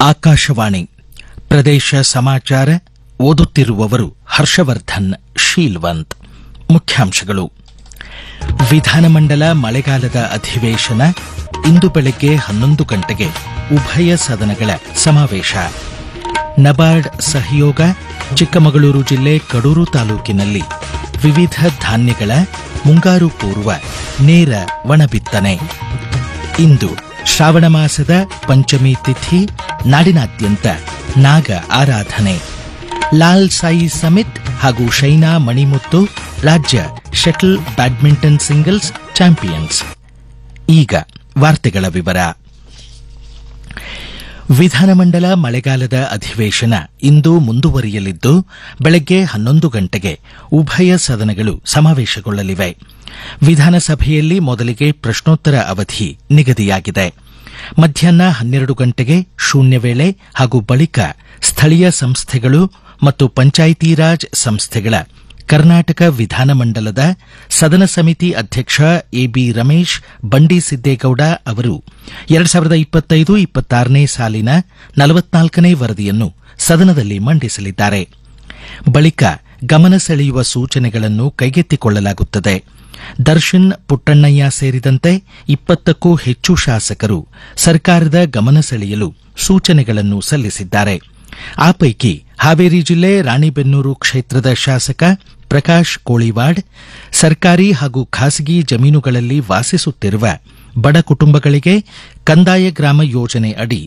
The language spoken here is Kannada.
ಆಕಾಶವಾಣಿ ಪ್ರದೇಶ ಸಮಾಚಾರ ಓದುತ್ತಿರುವವರು ಹರ್ಷವರ್ಧನ್ ಶೀಲ್ವಂತ್ ಮುಖ್ಯಾಂಶಗಳು ವಿಧಾನಮಂಡಲ ಮಳೆಗಾಲದ ಅಧಿವೇಶನ ಇಂದು ಬೆಳಗ್ಗೆ ಹನ್ನೊಂದು ಗಂಟೆಗೆ ಉಭಯ ಸದನಗಳ ಸಮಾವೇಶ ನಬಾರ್ಡ್ ಸಹಯೋಗ ಚಿಕ್ಕಮಗಳೂರು ಜಿಲ್ಲೆ ಕಡೂರು ತಾಲೂಕಿನಲ್ಲಿ ವಿವಿಧ ಧಾನ್ಯಗಳ ಮುಂಗಾರು ಪೂರ್ವ ನೇರ ಒಣಬಿತ್ತನೆ ಇಂದು ಶ್ರಾವಣ ಮಾಸದ ಪಂಚಮಿ ತಿಥಿ ನಾಡಿನಾದ್ಯಂತ ನಾಗ ಆರಾಧನೆ ಲಾಲ್ ಸಾಯಿ ಸಮಿತ್ ಹಾಗೂ ಶೈನಾ ಮಣಿಮುತ್ತು ರಾಜ್ಯ ಶಟಲ್ ಬ್ಯಾಡ್ಮಿಂಟನ್ ಸಿಂಗಲ್ಸ್ ಚಾಂಪಿಯನ್ಸ್ ಈಗ ವಾರ್ತೆಗಳ ವಿವರ ವಿಧಾನಮಂಡಲ ಮಳೆಗಾಲದ ಅಧಿವೇಶನ ಇಂದು ಮುಂದುವರಿಯಲಿದ್ದು ಬೆಳಗ್ಗೆ ಹನ್ನೊಂದು ಗಂಟೆಗೆ ಉಭಯ ಸದನಗಳು ಸಮಾವೇಶಗೊಳ್ಳಲಿವೆ ವಿಧಾನಸಭೆಯಲ್ಲಿ ಮೊದಲಿಗೆ ಪ್ರಶ್ನೋತ್ತರ ಅವಧಿ ನಿಗದಿಯಾಗಿದೆ ಮಧ್ಯಾಹ್ನ ಹನ್ನೆರಡು ಗಂಟೆಗೆ ಶೂನ್ಯ ವೇಳೆ ಹಾಗೂ ಬಳಿಕ ಸ್ಥಳೀಯ ಸಂಸ್ಥೆಗಳು ಮತ್ತು ಪಂಚಾಯಿತಿ ರಾಜ್ ಸಂಸ್ಥೆಗಳ ಕರ್ನಾಟಕ ವಿಧಾನಮಂಡಲದ ಸದನ ಸಮಿತಿ ಅಧ್ಯಕ್ಷ ಎಬಿ ರಮೇಶ್ ಬಂಡಿ ಸಿದ್ದೇಗೌಡ ಅವರು ಎರಡು ಸಾವಿರದ ಇಪ್ಪತ್ತೈದು ಇಪ್ಪತ್ತಾರನೇ ಸಾಲಿನ ನಲವತ್ನಾಲ್ಕನೇ ವರದಿಯನ್ನು ಸದನದಲ್ಲಿ ಮಂಡಿಸಲಿದ್ದಾರೆ ಬಳಿಕ ಗಮನ ಸೆಳೆಯುವ ಸೂಚನೆಗಳನ್ನು ಕೈಗೆತ್ತಿಕೊಳ್ಳಲಾಗುತ್ತದೆ ದರ್ಶನ್ ಪುಟ್ಟಣ್ಣಯ್ಯ ಸೇರಿದಂತೆ ಇಪ್ಪತ್ತಕ್ಕೂ ಹೆಚ್ಚು ಶಾಸಕರು ಸರ್ಕಾರದ ಗಮನ ಸೆಳೆಯಲು ಸೂಚನೆಗಳನ್ನು ಸಲ್ಲಿಸಿದ್ದಾರೆ ಆ ಪೈಕಿ ಹಾವೇರಿ ಜಿಲ್ಲೆ ರಾಣಿಬೆನ್ನೂರು ಕ್ಷೇತ್ರದ ಶಾಸಕ ಪ್ರಕಾಶ್ ಕೋಳಿವಾಡ್ ಸರ್ಕಾರಿ ಹಾಗೂ ಖಾಸಗಿ ಜಮೀನುಗಳಲ್ಲಿ ವಾಸಿಸುತ್ತಿರುವ ಬಡ ಕುಟುಂಬಗಳಿಗೆ ಕಂದಾಯ ಗ್ರಾಮ ಯೋಜನೆ ಅಡಿ